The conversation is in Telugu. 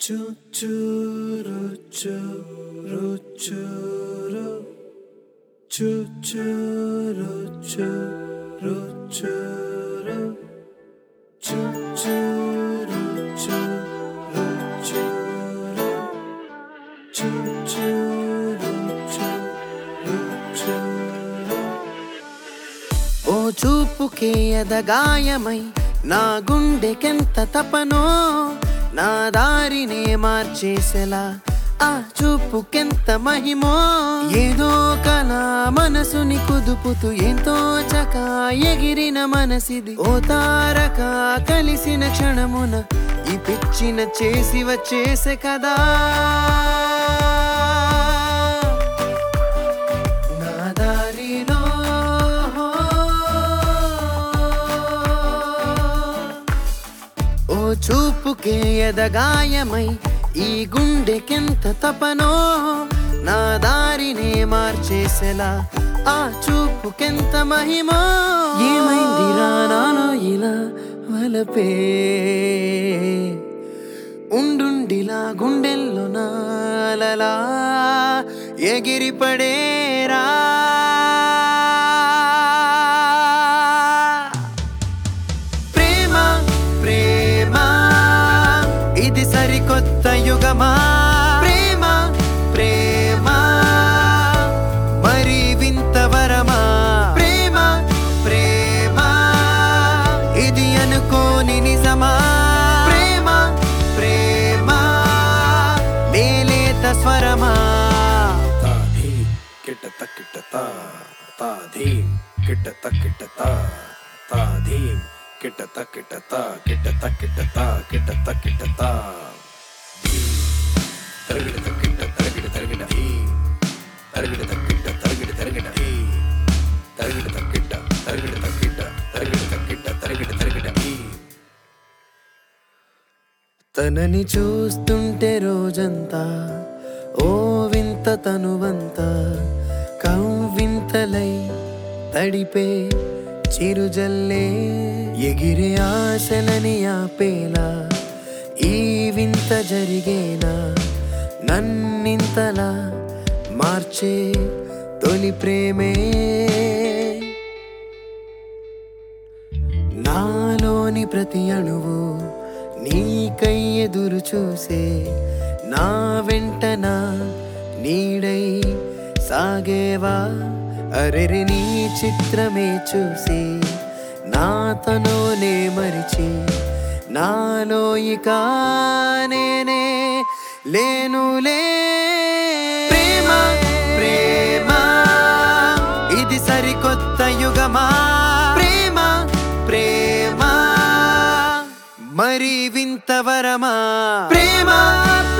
చూ చూరు చూరు చూరు చూ చూరు చూరు చూరు చూ చూరు చూరు చూరు చూ చూరు చూరు చూరు ఓ చూపుకే ఎదగాయమై నా గుండెకెంత తపనో నా దారినే మార్చేసెలా ఆ చూపుకెంత మహిమో ఏదో కళ మనసుని కుదుపుతూ ఎంతో చక ఎగిరిన మనసిది ఓ తారక కలిసిన క్షణమున ఈ పిచ్చిన చేసి వచ్చేసే కదా నా దారిలో ఓ చూపుకే ఎదగాయమై ఈ గుండెకెంత తపనో నా దారినే మార్చేసెలా ఆ చూపుకెంత మహిమో ఏమైంది నాలో ఇలా వలపే ఉండుండిలా గుండెల్లో నాలలా ఎగిరిపడేరా ప్రేమ ప్రేమ ఇది సరికొత్త యుగమా ప్రేమ ప్రేమ మరి వింత వరమా ప్రేమ ప్రేమ ఇది అనుకోని నిజమా ప్రేమ ప్రేమ మేలేత స్వరమా తాధీం కిటత కిటత తాధీం కిటత కిటత తాధీం కిటత కిటత కిటత కిటత కిటత కిటత తరగిడ కిట తరగిడ తరగిడ తరగిడ కిట తరగిడ తరగిడ తరగిడ కిట తరగిడ కిట తరగిడ కిట తరగిడ తరగిడ తనని చూస్తుంటే రోజంతా ఓ వింత తనువంతా కవ్వింతలై తడిపే చిరుజల్లే ఎగిరే ఆశలని ఆపేలా ఈ వింత జరిగేనా నన్నింతలా మార్చే తొలి ప్రేమే నాలోని ప్రతి అణువు నీకై ఎదురు చూసే నా వెంట నా నీడై సాగేవా అరెరి నీ చిత్రమే చూసి నా తనోనే మరిచి నాలో ఇక నేనే లేనులే ప్రేమ ప్రేమ ఇది సరికొత్త యుగమా ప్రేమ ప్రేమ మరి వింత వరమా ప్రేమ